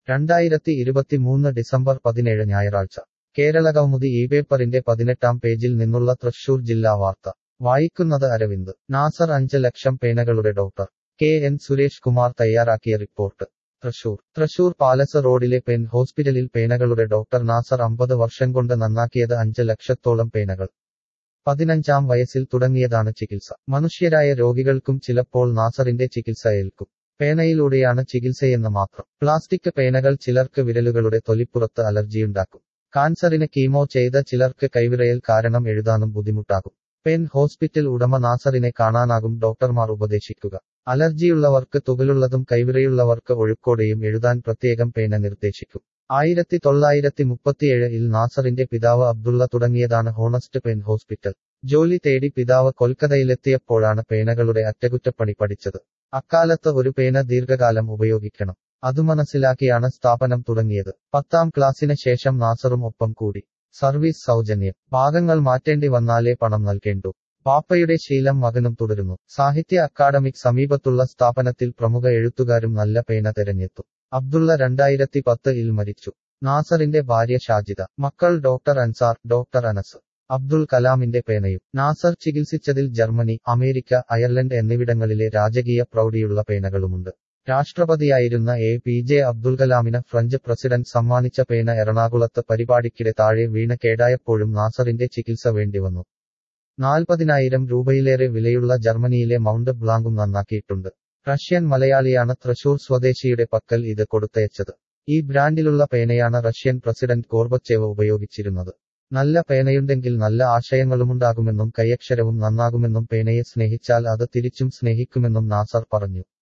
രണ്ടായിരത്തി ഇരുപത്തിമൂന്ന് ഡിസംബർ പതിനേഴ് ഞായറാഴ്ച കേരളകൗമുദി ഈ പേപ്പറിന്റെ പതിനെട്ടാം പേജിൽ നിന്നുള്ള തൃശൂർ ജില്ലാ വാർത്ത വായിക്കുന്നത് അരവിന്ദ് നാസർ അഞ്ച് ലക്ഷം പേനകളുടെ doctor K N Suresh Kumar തയ്യാറാക്കിയ റിപ്പോർട്ട് തൃശൂർ തൃശൂർ പാലസ് റോഡിലെ പെൻ ഹോസ്പിറ്റലിൽ പേനകളുടെ ഡോക്ടർ നാസർ അമ്പത് വർഷം കൊണ്ട് നന്നാക്കിയത് അഞ്ച് ലക്ഷത്തോളം പേനകൾ പതിനഞ്ചാം വയസ്സിൽ തുടങ്ങിയതാണ് ചികിത്സ മനുഷ്യരായ രോഗികൾക്കും ചിലപ്പോൾ നാസറിന്റെ ചികിത്സ ഏൽക്കും പേനയിലൂടെയാണ് ചികിത്സയെന്ന് മാത്രം പ്ലാസ്റ്റിക് പേനകൾ ചിലർക്ക് വിരലുകളുടെ തൊലിപ്പുറത്ത് അലർജിയുണ്ടാക്കും കാൻസറിന് കീമോ ചെയ്ത ചിലർക്ക് കൈവിറയൽ കാരണം എഴുതാനും ബുദ്ധിമുട്ടാകും പെൻ ഹോസ്പിറ്റൽ ഉടമ നാസറിനെ കാണാനാകും ഡോക്ടർമാർ ഉപദേശിക്കുക അലർജിയുള്ളവർക്ക് തുകലുള്ളതും കൈവിറയുള്ളവർക്ക് ഒഴുക്കോടെയും എഴുതാൻ പ്രത്യേകം പേന നിർദ്ദേശിക്കും ആയിരത്തി തൊള്ളായിരത്തി മുപ്പത്തിയേഴിൽ നാസറിന്റെ പിതാവ് അബ്ദുള്ള തുടങ്ങിയതാണ് ഹോണസ്റ്റ് പെൻ ഹോസ്പിറ്റൽ ജോലി തേടി പിതാവ് കൊൽക്കത്തയിലെത്തിയപ്പോഴാണ് പേനകളുടെ അറ്റകുറ്റപ്പണി പഠിച്ചത് അക്കാലത്ത് ഒരു പേന ദീർഘകാലം ഉപയോഗിക്കണം അതു മനസ്സിലാക്കിയാണ് സ്ഥാപനം തുടങ്ങിയത് പത്താം ക്ലാസ്സിന് ശേഷം നാസറും ഒപ്പം കൂടി സർവീസ് സൗജന്യം ഭാഗങ്ങൾ മാറ്റേണ്ടി വന്നാലേ പണം നൽകേണ്ടു പാപ്പയുടെ ശീലം മകനും തുടരുന്നു സാഹിത്യ അക്കാദമിക് സമീപത്തുള്ള സ്ഥാപനത്തിൽ പ്രമുഖ എഴുത്തുകാരും നല്ല പേന തെരഞ്ഞെത്തും അബ്ദുള്ള രണ്ടായിരത്തി പത്ത് ഇൽ മരിച്ചു നാസറിന്റെ ഭാര്യ ഷാജിദ മക്കൾ ഡോക്ടർ അൻസാർ ഡോക്ടർ അനസ് അബ്ദുൽ കലാമിന്റെ പേനയും നാസർ ചികിത്സിച്ചതിൽ ജർമ്മനി അമേരിക്ക അയർലൻഡ് എന്നിവിടങ്ങളിലെ രാജകീയ പ്രൗഢിയുള്ള പേനകളുമുണ്ട് രാഷ്ട്രപതിയായിരുന്ന എ പി ജെ അബ്ദുൽ കലാമിന് ഫ്രഞ്ച് പ്രസിഡന്റ് സമ്മാനിച്ച പേന എറണാകുളത്ത് പരിപാടിക്കിടെ താഴെ വീണ് കേടായപ്പോഴും നാസറിന്റെ ചികിത്സ വേണ്ടിവന്നു നാൽപ്പതിനായിരം രൂപയിലേറെ വിലയുള്ള ജർമ്മനിയിലെ മൗണ്ട് ബ്ലാങ്കും നന്നാക്കിയിട്ടുണ്ട് റഷ്യൻ മലയാളിയാണ് തൃശൂർ സ്വദേശിയുടെ പക്കൽ ഇത് കൊടുത്തയച്ചത് ഈ ബ്രാൻഡിലുള്ള പേനയാണ് റഷ്യൻ പ്രസിഡന്റ് ഗോർബച്ചേവ് ഉപയോഗിച്ചിരുന്നത് നല്ല പേനയുണ്ടെങ്കിൽ നല്ല ആശയങ്ങളുമുണ്ടാകുമെന്നും കൈയക്ഷരവും നന്നാകുമെന്നും പേനയെ സ്നേഹിച്ചാൽ അത് തിരിച്ചും സ്നേഹിക്കുമെന്നും നാസർ പറഞ്ഞു